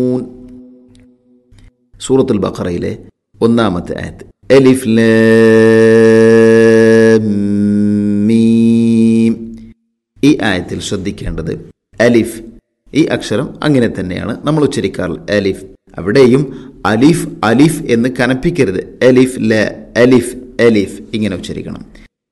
സൂറത്തുൽ ബഖറയിലെ ഒന്നാമത്തെ ആയത്ത് അലിഫ് ലാം മീം ഈ ആയത്തിൽ ശ്രദ്ധിക്കേണ്ടത് അലിഫ് ഈ അക്ഷരം അങ്ങനെ തന്നെയാണ് നമ്മൾ ഉച്ചരിക്കാറുള്ളത് അലിഫ് അവിടെയും അലിഫ് അലിഫ് എന്ന് കനപ്പിക്കരുത് അലിഫ് ല അലിഫ് അലിഫ് ഇങ്ങനെ ഉച്ചരിക്കണം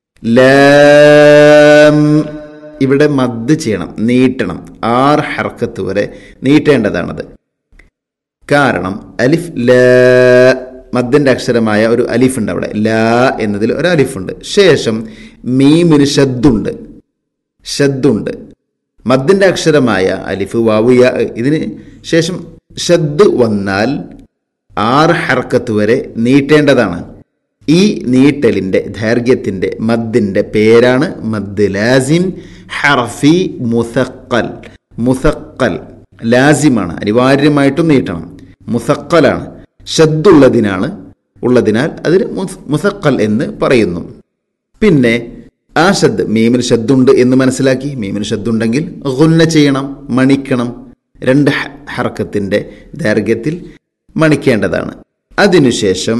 ലാം ഇവിടെ മദ് ചെയ്യണം നീട്ടണം ആറ് ഹർക്കത്ത് വരെ നീട്ടേണ്ടതാണത് കാരണം അലിഫ് ല മദ്ദിന്റെ അക്ഷരമായ ഒരു അലിഫ് ഉണ്ട് അവിടെ ല എന്നതിൽ ഒരു അലിഫുണ്ട് ശേഷം മീമിന് ഷദ്ദുണ്ട് ഷദ്ദുണ്ട് മദ്ദിന്റെ അക്ഷരമായ അലിഫ് വാവുയ ഇതിന് ശേഷം ഷദ് വന്നാൽ ആറ് ഹർക്കത്ത് വരെ നീട്ടേണ്ടതാണ് ഈ നീട്ടലിന്റെ ദൈർഘ്യത്തിന്റെ മദ്ദിന്റെ പേരാണ് മദ് ലാസിം ഹർഫി മുസക്കൽ മുസക്കൽ ലാസിമാണ് അനിവാര്യമായിട്ടും നീട്ടണം മുസക്കലാണ് ഷദ്ദുള്ളതിനാണ് ഉള്ളതിനാൽ അതിന് മുസക്കൽ എന്ന് പറയുന്നു പിന്നെ ആ ഷദ് മീമിന് ഷദ്ദുണ്ട് എന്ന് മനസ്സിലാക്കി മീമിന് ഷദ്ദുണ്ടെങ്കിൽ ഗുന്ന ചെയ്യണം മണിക്കണം രണ്ട് ഹർക്കത്തിന്റെ ദൈർഘ്യത്തിൽ മണിക്കേണ്ടതാണ് അതിനുശേഷം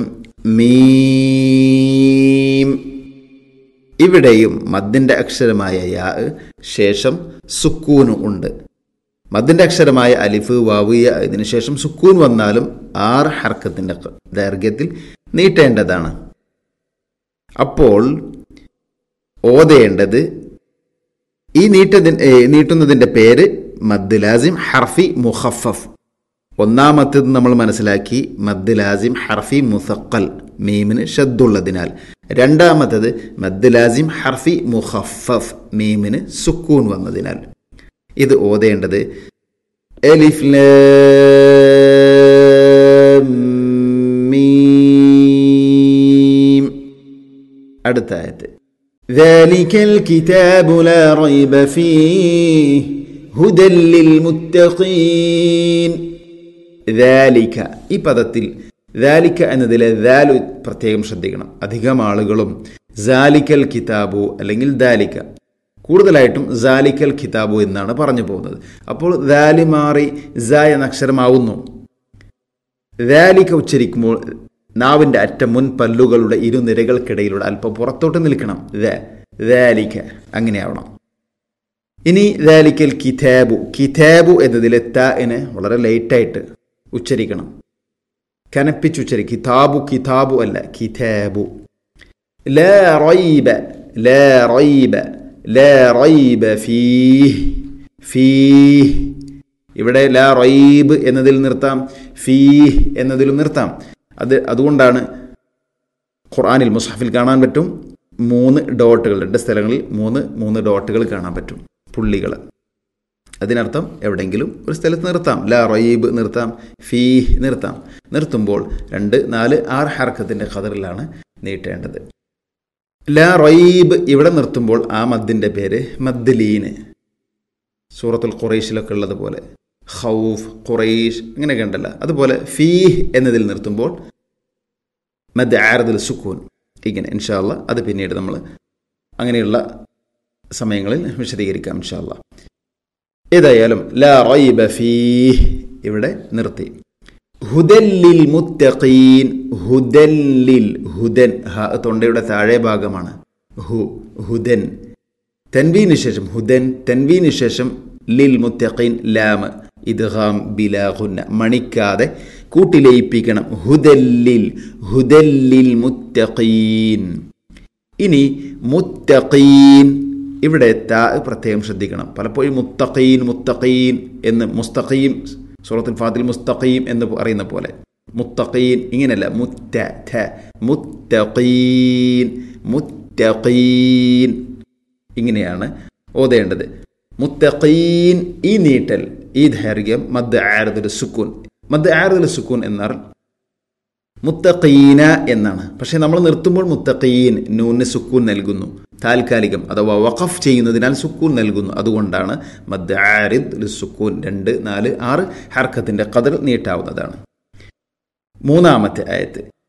മീം ഇവിടെയും മദ്ദിന്റെ അക്ഷരമായ യാ ശേഷം സുക്കൂന് ഉണ്ട് മദ്ദിന്റെ അക്ഷരമായ അലിഫ് വാവിയ ഇതിനുശേഷം സുക്കൂൻ വന്നാലും ആറ് ഹർക്കത്തിന്റെ ദൈർഘ്യത്തിൽ നീട്ടേണ്ടതാണ് അപ്പോൾ ഓതേണ്ടത് ഈ നീട്ടതി നീട്ടുന്നതിന്റെ പേര് മദ് ലാസിം ഹർഫി മുഖഫഫ് ഒന്നാമത്തേത് നമ്മൾ മനസ്സിലാക്കി മദ് ലാസിം ഹർഫി മുസക്കൽ മീമിന് ഷദ്ദുള്ളതിനാൽ രണ്ടാമത്തത് മദ് ലാസിം ഹർഫി മുഖഫഫ് മീമിന് സുക്കൂൻ വന്നതിനാൽ ഇത് ഓതേണ്ടത് എലിഫ് മീം അടുത്ത ആയത്ത് ذلك الكتاب لا ريب فيه هدى للمتقين ذلك ഈ പദത്തിൽ ذلك എന്നതിലെ ദാലു പ്രത്യേകം ശ്രദ്ധിക്കണം അധികം ആളുകളും ജാലിക്കൽ കിതാബു അല്ലെങ്കിൽ ദാലിക്ക കൂടുതലായിട്ടും ജാലിക്കൽ കിതാബു എന്നാണ് പറഞ്ഞു പോകുന്നത് അപ്പോൾ ദാലി മാറി ജ എന്ന അക്ഷരമാവുന്നു ദാലിക്ക ഉച്ചരിക്കുമ്പോൾ നാവിൻ്റെ അറ്റം മുൻ പല്ലുകളുടെ ഇരുനിരകൾക്കിടയിലൂടെ അല്പം പുറത്തോട്ട് നിൽക്കണം ദാലിക്ക അങ്ങനെയാവണം ഇനി ദാലിക്കൽ കിതാബു കിതാബു എന്നതിലെ താന് വളരെ ലേറ്റായിട്ട് ഉച്ചരിക്കണം കനപ്പിച്ചുച്ചരി കിതാബു കിതാബു അല്ല കിതാബു لا ريب لا ريب لا ريب فيه فيه ഇവിടെ ലാ റൈബ് എന്നതിൽ നിർത്താം ഫീഹ് എന്നതിലും നിർത്താം അത് അതുകൊണ്ടാണ് ഖുർആാനിൽ മുസ്ഹഫിൽ കാണാൻ പറ്റും മൂന്ന് ഡോട്ടുകൾ രണ്ട് സ്ഥലങ്ങളിൽ മൂന്ന് മൂന്ന് ഡോട്ടുകൾ കാണാൻ പറ്റും പുള്ളികൾ അതിനർത്ഥം എവിടെയെങ്കിലും ഒരു സ്ഥലത്ത് നിർത്താം ലാ റയീബ് നിർത്താം ഫീഹ് നിർത്താം നിർത്തുമ്പോൾ രണ്ട് നാല് ആറ് ഹർക്കത്തിൻ്റെ ഖദറിലാണ് നീട്ടേണ്ടത് ലാ റയീബ് ഇവിടെ നിർത്തുമ്പോൾ ആ മദ്ദിൻ്റെ പേര് മദ്ദലീന് സൂറത്തുൽ ഖുറൈഷിലൊക്കെ ഉള്ളതുപോലെ ഖൗഫ് ഖുറൈഷ് അങ്ങനെയൊക്കെ ഉണ്ടല്ലോ അതുപോലെ ഫീഹ് എന്നതിൽ നിർത്തുമ്പോൾ മദ് ആരദുൽ സുക്കൂൻ ഇങ്ങനെ ഇൻഷാല്ല അത് പിന്നീട് നമ്മൾ അങ്ങനെയുള്ള സമയങ്ങളിൽ വിശദീകരിക്കാം ഇൻഷാല്ല ഏതായാലും ലാ റൈബ ഫീഹ് ഇവിടെ നിർത്തി ഹുദല്ലിൽ മുത്തഖീൻ ഹുദല്ലിൽ ഹുദൻ ഹ തൊണ്ടയുടെ താഴെ ഭാഗമാണ് ഹു ഹുദൻ തൻവീന് ശേഷം ഹുദൻ തൻവീന് ശേഷം ലിൽ മുത്തഖീൻ ലാം ഇദ്ഗാം ബിലാഹുന്ന മണിക്കാതെ കൂട്ടിലയിപ്പിക്കണം ഹുദല്ലിൽ ഹുദല്ലിൽ മുത്തഖീൻ ഇനി മുത്തഖീൻ ഇവിടെ താ പ്രത്യേകം ശ്രദ്ധിക്കണം പലപ്പോഴും മുത്തഖീൻ മുത്തഖീൻ എന്ന് മുസ്തഖീം സൂറത്തുൽ ഫാത്തിൽ മുസ്തഖീം എന്ന് പറയുന്ന പോലെ മുത്തഖീൻ ഇങ്ങനെയല്ല മുത്ത ഥ മുത്തഖീൻ മുത്തഖീൻ ഇങ്ങനെയാണ് ഓതേണ്ടത് മുത്തഖീൻ ഈ നീട്ടൽ ഈ ദൈർഘ്യം മദ് ആരദുൽ സുക്കൂൻ മദ് ആരദുൽ സുക്കൂൻ എന്നാൽ മുത്തഖീന എന്നാണ് പക്ഷെ നമ്മൾ നിർത്തുമ്പോൾ മുത്തഖീൻ നൂന് സുക്കൂൻ നൽകുന്നു താൽക്കാലികം അഥവാ വഖഫ് ചെയ്യുന്നതിനാൽ സുക്കൂൻ നൽകുന്നു അതുകൊണ്ടാണ് മദ് ആരിദ് സുക്കൂൻ രണ്ട് നാല് ആറ് ഹർക്കത്തിന്റെ കതിർ നീട്ടാവുന്നതാണ് മൂന്നാമത്തെ ആയത്ത്